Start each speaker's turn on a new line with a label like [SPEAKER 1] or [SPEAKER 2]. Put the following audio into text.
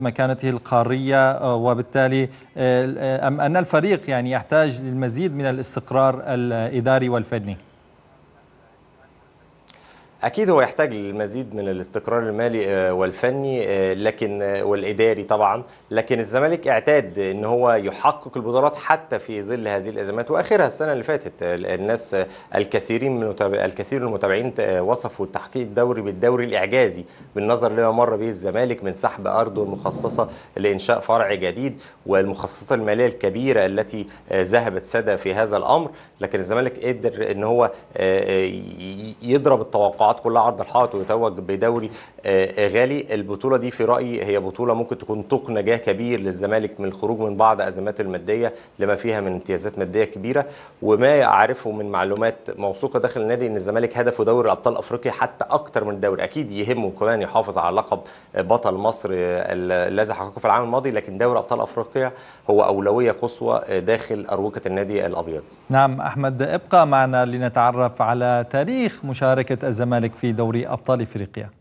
[SPEAKER 1] مكانته القارية وبالتالي أم أن الفريق يعني يحتاج للمزيد من الاستقرار الإداري والفني
[SPEAKER 2] اكيد هو يحتاج للمزيد من الاستقرار المالي والفني لكن والاداري طبعا لكن الزمالك اعتاد ان هو يحقق البطولات حتى في ظل هذه الازمات واخرها السنه اللي فاتت الناس الكثيرين من الكثير من المتابعين وصفوا التحقيق الدوري بالدوري الاعجازي بالنظر لما مر به الزمالك من سحب ارضه المخصصه لانشاء فرع جديد والمخصصات الماليه الكبيره التي ذهبت سدى في هذا الامر لكن الزمالك قدر ان هو يضرب التوقعات القطاعات كلها عرض الحائط ويتوج بدوري غالي البطوله دي في رايي هي بطوله ممكن تكون طوق نجاه كبير للزمالك من الخروج من بعض ازمات الماديه لما فيها من امتيازات ماديه كبيره وما اعرفه من معلومات موثوقه داخل النادي ان الزمالك هدفه دوري ابطال افريقيا حتى اكتر من الدوري اكيد يهمه كمان يحافظ على لقب بطل مصر الذي حققه في العام الماضي لكن دوري ابطال افريقيا هو اولويه قصوى داخل اروقه النادي الابيض
[SPEAKER 1] نعم احمد ابقى معنا لنتعرف على تاريخ مشاركه الزمالك في دوري ابطال افريقيا